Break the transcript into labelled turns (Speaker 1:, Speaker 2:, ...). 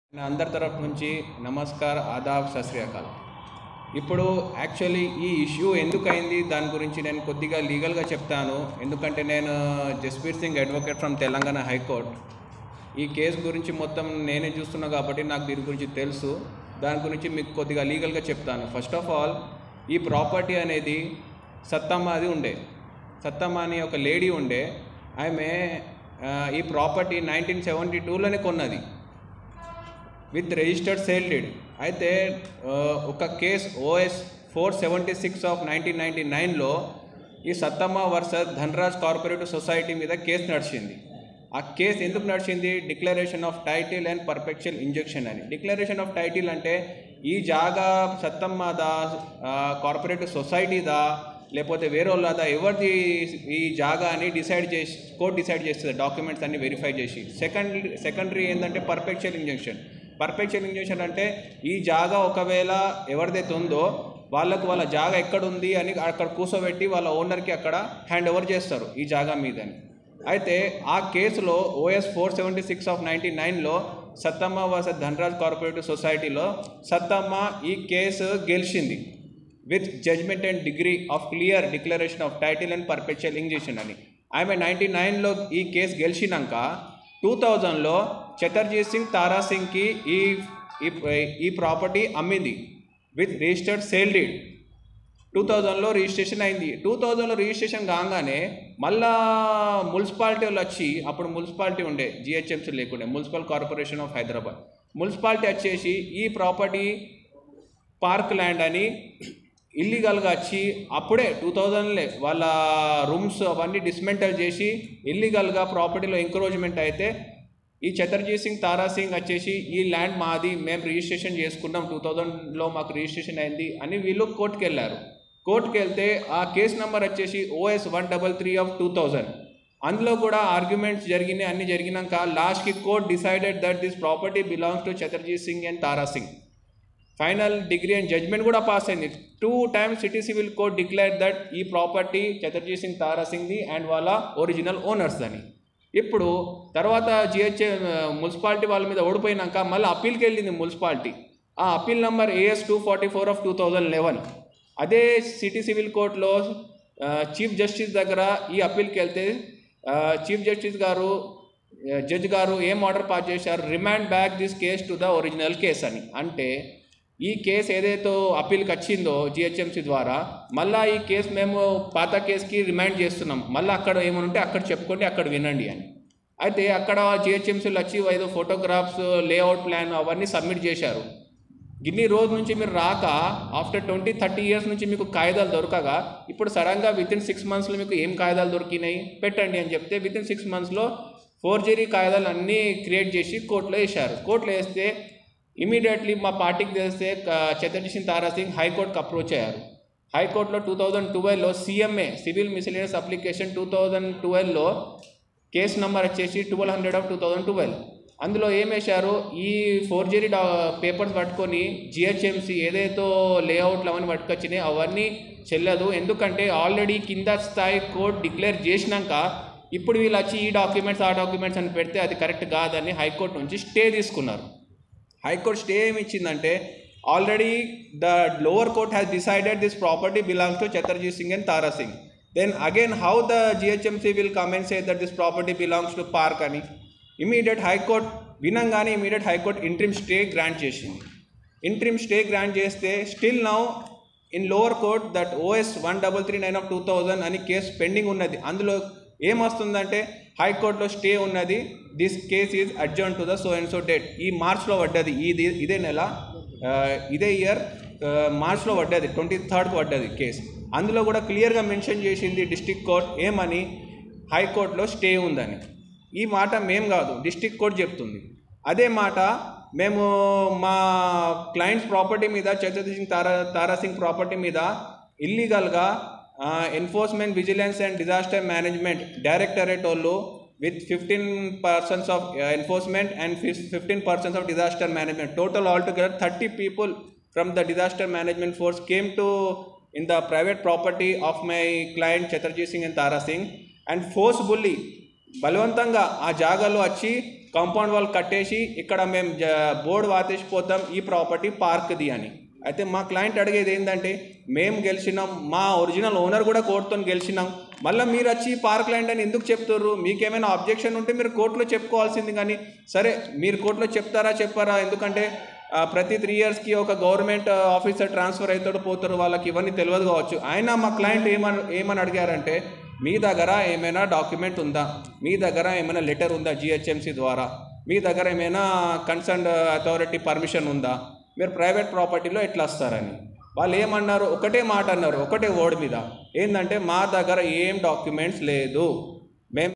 Speaker 1: నా అందరి తరఫు నుంచి నమస్కార్ ఆదాబ్ సశ్రీకాల్ ఇప్పుడు యాక్చువల్లీ ఈ ఇష్యూ ఎందుకు అయింది దాని గురించి నేను కొద్దిగా లీగల్గా చెప్తాను ఎందుకంటే నేను Jasbir Singh advocate from Telangana high court ఈ కేసు గురించి మొత్తం నేనే చూస్తున్నా కాబట్టి నాకు దీని గురించి తెలుసు దాని గురించి మీకు కొద్దిగా లీగల్గా చెప్తాను ఫస్ట్ ఆఫ్ ఆల్ ఈ ప్రాపర్టీ అనేది సత్తమ్మ అది ఉండే సత్తమ్మ అని ఒక లేడీ ఉండే ఆమె ఆ, ఈ ప్రాపర్టీ నైన్టీన్ సెవెంటీ టూలోనే కొన్నది విత్ రిజిస్టర్డ్ సేల్ డీడ్ అయితే ఆ, ఒక case OS four seventy six of nineteen ninety నైన్లో ఈ Sattamma versus Dhanraj corporative society మీద కేసు నడిచింది ఆ కేసు ఎందుకు నడిచింది declaration of title and perpetual injection అని డిక్లరేషన్ ఆఫ్ టైటిల్ అంటే ఈ జాగా సత్తమ్మదా ఆ, కార్పొరేటివ్ సొసైటీదా లేకపోతే వేరే వాళ్ళదా ఎవరిది ఈ జాగా అని డిసైడ్ చేసి కోర్ట్ డిసైడ్ చేస్తుంది డాక్యుమెంట్స్ అన్ని వెరిఫై చేసి సెకండ్ సెకండరీ ఏంటంటే పర్ఫెక్చువల్ ఇంజెక్షన్ పర్ఫెక్చువల్ ఇంజెక్షన్ అంటే ఈ జాగా ఒకవేళ ఎవరిదైతే ఉందో వాళ్ళకు వాళ్ళ జాగా ఎక్కడ ఉంది అని అక్కడ కూర్చోబెట్టి వాళ్ళ ఓనర్కి అక్కడ హ్యాండ్ ఓవర్ చేస్తారు ఈ జాగా మీదని అయితే ఆ కేసులో OS four seventy six of ninety నైన్లో సత్తమ్మ వర్సెస్ ధనరాజ్ కార్పొరేటివ్ సొసైటీలో సత్తమ్మ ఈ కేసు గెలిచింది with judgment and degree of clear declaration of title and perpetual injection అని ఆమె నైంటీ నైన్లో ఈ కేసు గెలిచినాక టూ థౌజండ్లో చటర్జీ సింగ్ తారా సింగ్కి ఈ ఈ- ఈ ప్రాపర్టీ అమ్మింది with registered sale deed two థౌజండ్లో రిజిస్ట్రేషన్ అయింది టూ థౌజండ్లో రిజిస్ట్రేషన్ కాగానే మళ్ళా మున్సిపాలిటీ వాళ్ళు వచ్చి అప్పుడు మున్సిపాలిటీ ఉండే జిహెచ్ఎంసీ లేకుండే municipal corporation of Hyderabad municipality వచ్చేసి ఈ ప్రాపర్టీ పార్క్ ల్యాండ్ అని ఇల్లీగల్గా వచ్చి అప్పుడే టూ థౌజండ్లే వాళ్ళ రూమ్స్ అవన్నీ డిస్మెంటల్ చేసి ఇల్లీగల్గా ప్రాపర్టీలో ఎంక్రోచ్మెంట్ అయితే ఈ చటర్జీ సింగ్ తారా సింగ్ వచ్చేసి ఈ ల్యాండ్ మాది మేము రిజిస్ట్రేషన్ చేసుకున్నాం టూ థౌజండ్లో మాకు రిజిస్ట్రేషన్ అయింది అని వీళ్ళు కోర్టుకు వెళ్ళారు కోర్టుకు వెళ్తే ఆ కేసు నెంబర్ వచ్చేసి OS one double three of two thousand అందులో కూడా ఆర్గ్యుమెంట్స్ జరిగినాయి అన్ని జరిగినాక లాస్ట్కి court decided that this property belongs to Chatterjee Singh and Tara Singh final degree and judgment కూడా పాస్ అయింది two times city civil court declare that ఈ ప్రాపర్టీ చటర్జీ సింగ్ తారా సింగ్ది అండ్ వాళ్ళ ఒరిజినల్ ఓనర్స్ అని ఇప్పుడు తర్వాత జిహెచ్ఏ మున్సిపాలిటీ వాళ్ళ మీద ఓడిపోయినాక మళ్ళీ అప్పీల్కి వెళ్ళింది మున్సిపాలిటీ ఆ appeal number AS two forty four of two thousand eleven అదే సిటీ సివిల్ కోర్టులో చీఫ్ జస్టిస్ దగ్గర ఈ అప్పీల్కి వెళ్తే చీఫ్ జస్టిస్ గారు జడ్జ్ గారు ఏం ఆర్డర్ పాస్ చేశారు remand back this case to the original case అని అంటే ఈ కేసు ఏదైతే అప్పీల్కి వచ్చిందో జిహెచ్ఎంసీ ద్వారా మళ్ళీ ఈ కేసు మేము పాత కేసుకి రిమైండ్ చేస్తున్నాం మళ్ళీ అక్కడ ఏమనుంటే అక్కడ చెప్పుకోండి అక్కడ వినండి అని అయితే అక్కడ జిహెచ్ఎంసీలు వచ్చి ఏదో ఫోటోగ్రాఫ్స్ లేఅవుట్ ప్లాన్ అవన్నీ సబ్మిట్ చేశారు ఇన్ని రోజు నుంచి మీరు రాక ఆఫ్టర్ ట్వంటీ థర్టీ ఇయర్స్ నుంచి మీకు కాగితాలు దొరకగా ఇప్పుడు సడన్గా విత్ ఇన్ సిక్స్ మంత్స్లో మీకు ఏం కాగితాలు దొరికినాయి పెట్టండి అని చెప్తే విత్ ఇన్ సిక్స్ మంత్స్లో ఫోర్జరీ కాగితాలు అన్నీ క్రియేట్ చేసి కోర్టులో వేశారు కోర్టులో వేస్తే ఇమీడియట్లీ మా పార్టీకి తెలిస్తే చతర్జీ సింగ్ తారా సింగ్ హైకోర్టుకి అప్రోచ్ అయ్యారు హైకోర్టులో టూ థౌజండ్ ట్వెల్వ్లో CMA civil miscellaneous application two thousand ట్వెల్వ్లో కేసు నెంబర్ వచ్చేసి twelve hundred of two thousand twelve అందులో ఏం వేశారు ఈ ఫోర్జరీ డా పేపర్స్ పట్టుకొని జిహెచ్ఎంసీ ఏదైతే లేఅవుట్లు అవన్నీ పట్టుకొచ్చినాయి అవన్నీ చెల్లదు ఎందుకంటే ఆల్రెడీ కింద స్థాయి కోర్ట్ డిక్లేర్ చేసినాక ఇప్పుడు వీళ్ళు వచ్చి ఈ డాక్యుమెంట్స్ ఆ డాక్యుమెంట్స్ అని పెడితే అది కరెక్ట్ కాదని హైకోర్టు నుంచి స్టే తీసుకున్నారు హైకోర్టు స్టే ఏమి ఇచ్చిందంటే already the lower court has decided this property belongs to Chatterjee Singh and Tara Singh then again how the GHMC will come and say that this property belongs to park అని immediate high court వినంగానే immediate high court interim stay grant చేసింది interim stay grant చేస్తే still now in lower court that OS one double three nine of two thousand అని case pending ఉన్నది అందులో ఏమొస్తుందంటే హైకోర్టులో stay ఉన్నది this case is adjourn to the so and so date ఈ మార్చ్లో పడ్డది ఇది ఇదే నెల ఆ, ఇదే ఇయర్ మార్చ్లో పడ్డది ట్వంటీ థర్డ్కి పడ్డది కేసు అందులో కూడా క్లియర్గా మెన్షన్ చేసింది డిస్టిక్ కోర్ట్ ఏమని హైకోర్టులో స్టే ఉందని ఈ మాట మేం కాదు డిస్టిక్ కోర్ట్ చెప్తుంది అదే మాట మేము మా క్లయింట్స్ ప్రాపర్టీ మీద చతుర్థి సింగ్ తారా తారా సింగ్ ప్రాపర్టీ మీద ఇల్లీగల్గా enforcement vigilance and disaster management directorate వాళ్ళు with fifteen persons of enforcement and fifteen persons of disaster management total all together thirty people from the disaster management force came to in the private property of my client Chatterjee Singh and Tara Singh and forcefully బలవంతంగా ఆ జాగాలో వచ్చి compound wall కట్టేసి ఇక్కడ మేము జ board వాతేసిపోతాం ఈ property పార్క్ది అని అయితే మా క్లయింట్ అడిగేది ఏంటంటే మేము గెలిచినాం మా ఒరిజినల్ ఓనర్ కూడా కోర్టుతో గెలిచినాం మళ్ళీ మీరు వచ్చి పార్క్ ల్యాండ్ అని ఎందుకు చెప్తారు మీకేమైనా అబ్జెక్షన్ ఉంటే మీరు కోర్టులో చెప్పుకోవాల్సింది కానీ సరే మీరు కోర్టులో చెప్తారా చెప్పారా ఎందుకంటే ఆ, ప్రతి త్రీ ఇయర్స్కి ఒక గవర్నమెంట్ ఆఫీసర్ ట్రాన్స్ఫర్ అవుతాడు పోతారు వాళ్ళకి ఇవన్నీ తెలియదు కావచ్చు అయినా మా క్లయింట్ ఏమని ఏమని అడిగారంటే మీ దగ్గర ఏమైనా డాక్యుమెంట్ ఉందా మీ దగ్గర ఏమైనా లెటర్ ఉందా జిహెచ్ఎంసీ ద్వారా మీ దగ్గర ఏమైనా కన్సర్న్ అథారిటీ పర్మిషన్ ఉందా మీరు ప్రైవేట్ ప్రాపర్టీలో ఎట్లా వస్తారని వాళ్ళు ఏమన్నారు ఒకటే మాట అన్నారు ఒకటే వర్డ్ మీద ఏంటంటే మా దగ్గర ఏం డాక్యుమెంట్స్ లేదు మేము